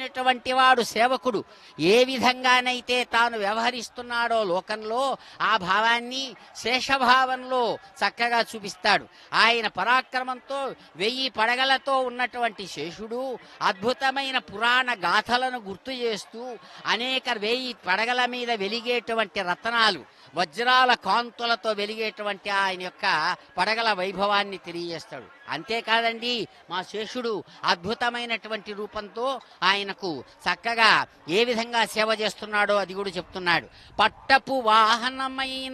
అద్భుతమైనటువంటి వాడు సేవకుడు ఏ విధంగానైతే తాను వ్యవహరిస్తున్నాడో లోకంలో ఆ భావాన్ని శేషభావంలో చక్కగా చూపిస్తాడు ఆయన పరాక్రమంతో వెయ్యి పడగలతో ఉన్నటువంటి శేషుడు అద్భుతమైన పురాణ గాథలను గుర్తు చేస్తూ అనేక వెయ్యి పడగల మీద వెలిగేటువంటి రత్నాలు వజ్రాల కాంతులతో వెలిగేటువంటి ఆయన యొక్క పడగల వైభవాన్ని తెలియజేస్తాడు అంతేకాదండి మా శేషుడు అద్భుతమైనటువంటి రూపంతో ఆయనకు చక్కగా ఏ విధంగా సేవ చేస్తున్నాడో అది కూడా చెప్తున్నాడు పట్టపు వాహనమైన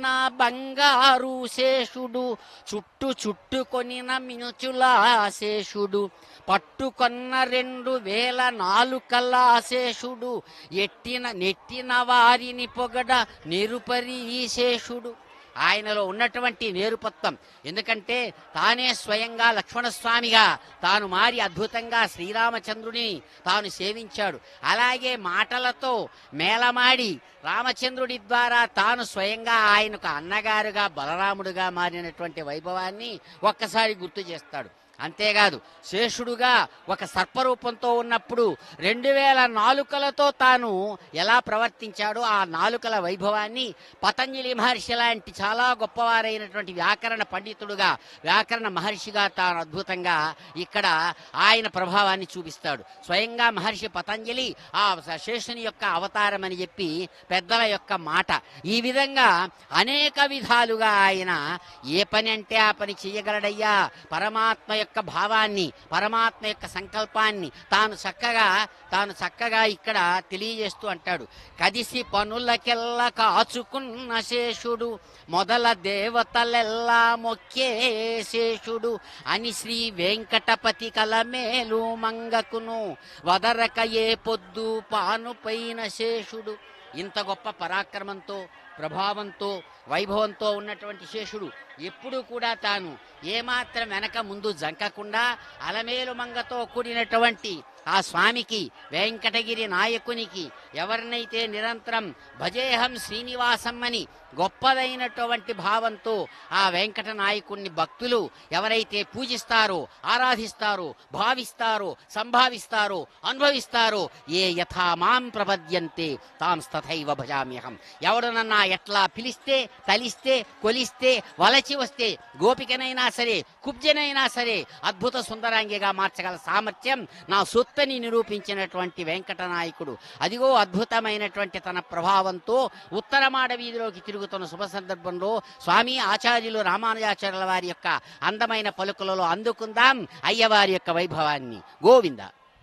బంగారు శేషుడు చుట్టు చుట్టుకొనిన మినుచుల శేషుడు పట్టుకొన్న రెండు వేల నాలుకల శేషుడు ఎట్టిన నెట్టిన వారిని పొగడ నిరుపరి శేషుడు ఆయనలో ఉన్నటువంటి నేరుపత్వం ఎందుకంటే తానే స్వయంగా లక్ష్మణస్వామిగా తాను మారి అద్భుతంగా శ్రీరామచంద్రుడిని తాను సేవించాడు అలాగే మాటలతో మేళమాడి రామచంద్రుడి ద్వారా తాను స్వయంగా ఆయనకు అన్నగారుగా బలరాముడుగా మారినటువంటి వైభవాన్ని ఒక్కసారి గుర్తు చేస్తాడు అంతేకాదు శేషుడుగా ఒక సర్పరూపంతో ఉన్నప్పుడు రెండు వేల నాలుకలతో తాను ఎలా ప్రవర్తించాడో ఆ నాలుకల వైభవాన్ని పతంజలి మహర్షి లాంటి చాలా గొప్పవారైనటువంటి వ్యాకరణ పండితుడుగా వ్యాకరణ మహర్షిగా తాను అద్భుతంగా ఇక్కడ ఆయన ప్రభావాన్ని చూపిస్తాడు స్వయంగా మహర్షి పతంజలి ఆ శేషుని యొక్క అవతారం అని చెప్పి పెద్దల యొక్క మాట ఈ విధంగా అనేక విధాలుగా ఆయన ఏ పని అంటే ఆ పని చేయగలడయ్యా పరమాత్మ యొక్క భావాన్ని పరమాత్మ యొక్క సంకల్పాన్ని తాను చక్కగా తాను చక్కగా ఇక్కడ తెలియజేస్తూ అంటాడు కదిసి పనులకెల్ల కాచుకున్న శేషుడు మొదల దేవతలెల్లా మొక్కే శేషుడు అని శ్రీ వెంకటపతి కలమేలు మంగకును వదరక ఏ పొద్దు పానుపైన శేషుడు ఇంత గొప్ప పరాక్రమంతో ప్రభావంతో వైభవంతో ఉన్నటువంటి శేషుడు ఎప్పుడూ కూడా తాను ఏమాత్రం వెనక ముందు జంకకుండా అలమేలు మంగతో కూడినటువంటి ఆ స్వామికి వెంకటగిరి నాయకునికి ఎవరినైతే నిరంతరం భజేహం శ్రీనివాసం అని గొప్పదైనటువంటి భావంతో ఆ వెంకట నాయకుణ్ణి భక్తులు ఎవరైతే పూజిస్తారో ఆరాధిస్తారో భావిస్తారో సంభావిస్తారో అనుభవిస్తారో ఏ యథా మాం ప్రపద్యంతే తాం తథైవ భజామ్యహం ఎవడనన్నా ఎట్లా పిలిస్తే తలిస్తే కొలిస్తే వలచి వస్తే గోపికనైనా సరే కుబ్జనైనా సరే అద్భుత సుందరాంగిగా మార్చగల సామర్థ్యం నా సొత్తని నిరూపించినటువంటి వెంకట నాయకుడు అదిగో అద్భుతమైనటువంటి తన ప్రభావంతో ఉత్తరమాడ వీధిలోకి తిరుగుతున్న శుభ సందర్భంలో స్వామి ఆచార్యులు రామానుజాచార్యుల వారి యొక్క అందమైన పలుకులలో అందుకుందాం అయ్యవారి యొక్క వైభవాన్ని గోవింద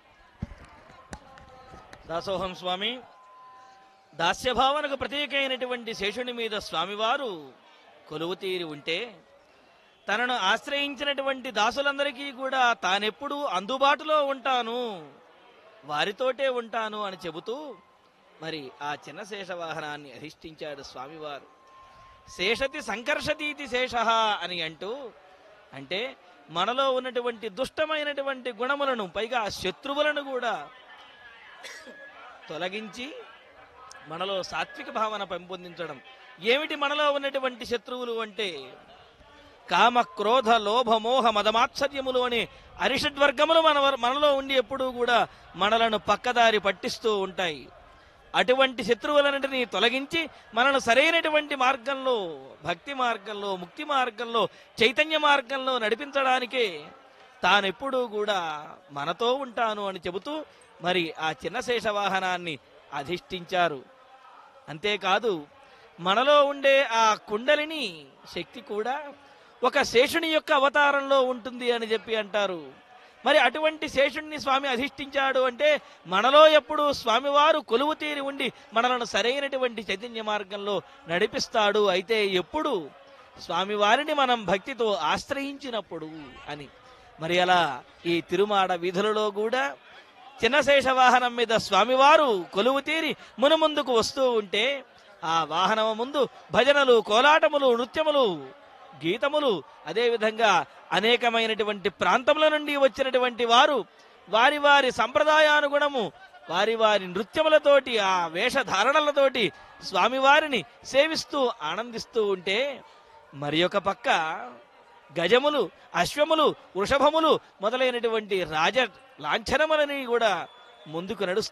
దాసోహం స్వామి దాస్యభావనకు ప్రతీకైనటువంటి శేషుని మీద స్వామివారు కొలువు తీరి ఉంటే తనను ఆశ్రయించినటువంటి దాసులందరికీ కూడా తానెప్పుడు అందుబాటులో ఉంటాను వారితోటే ఉంటాను అని చెబుతూ మరి ఆ చిన్న శేష వాహనాన్ని అధిష్ఠించాడు స్వామివారు శేషతి సంకర్షతీతి శేష అని అంటూ అంటే మనలో ఉన్నటువంటి దుష్టమైనటువంటి గుణములను పైగా శత్రువులను కూడా తొలగించి మనలో సాత్విక భావన పెంపొందించడం ఏమిటి మనలో ఉన్నటువంటి శత్రువులు అంటే కామ క్రోధ లోభ మోహ మదమాత్సర్యములు అనే అరిషడ్వర్గములు మన మనలో ఉండి ఎప్పుడూ కూడా మనలను పక్కదారి పట్టిస్తూ ఉంటాయి అటువంటి శత్రువులన్నింటినీ తొలగించి మనను సరైనటువంటి మార్గంలో భక్తి మార్గంలో ముక్తి మార్గంలో చైతన్య మార్గంలో నడిపించడానికే తానెప్పుడూ కూడా మనతో ఉంటాను అని చెబుతూ మరి ఆ చిన్న శేష వాహనాన్ని అధిష్ఠించారు అంతేకాదు మనలో ఉండే ఆ కుండలిని శక్తి కూడా ఒక శేషుని యొక్క అవతారంలో ఉంటుంది అని చెప్పి అంటారు మరి అటువంటి శేషుణ్ణి స్వామి అధిష్ఠించాడు అంటే మనలో ఎప్పుడు స్వామివారు కొలువు తీరి ఉండి మనలను సరైనటువంటి చైతన్య మార్గంలో నడిపిస్తాడు అయితే ఎప్పుడు స్వామివారిని మనం భక్తితో ఆశ్రయించినప్పుడు అని మరి అలా ఈ తిరుమాడ వీధులలో కూడా చిన్నశేష వాహనం మీద స్వామివారు కొలువు తీరి మునుముందుకు వస్తూ ఉంటే ఆ వాహనము ముందు భజనలు కోలాటములు నృత్యములు గీతములు అదేవిధంగా అనేకమైనటువంటి ప్రాంతముల నుండి వచ్చినటువంటి వారు వారి వారి సంప్రదాయానుగుణము వారి వారి నృత్యములతోటి ఆ వేషధారణలతోటి స్వామివారిని సేవిస్తూ ఆనందిస్తూ ఉంటే మరి ఒక పక్క గజములు అశ్వములు వృషభములు మొదలైనటువంటి రాజ లాంఛనములని కూడా ముందుకు నడుస్తూ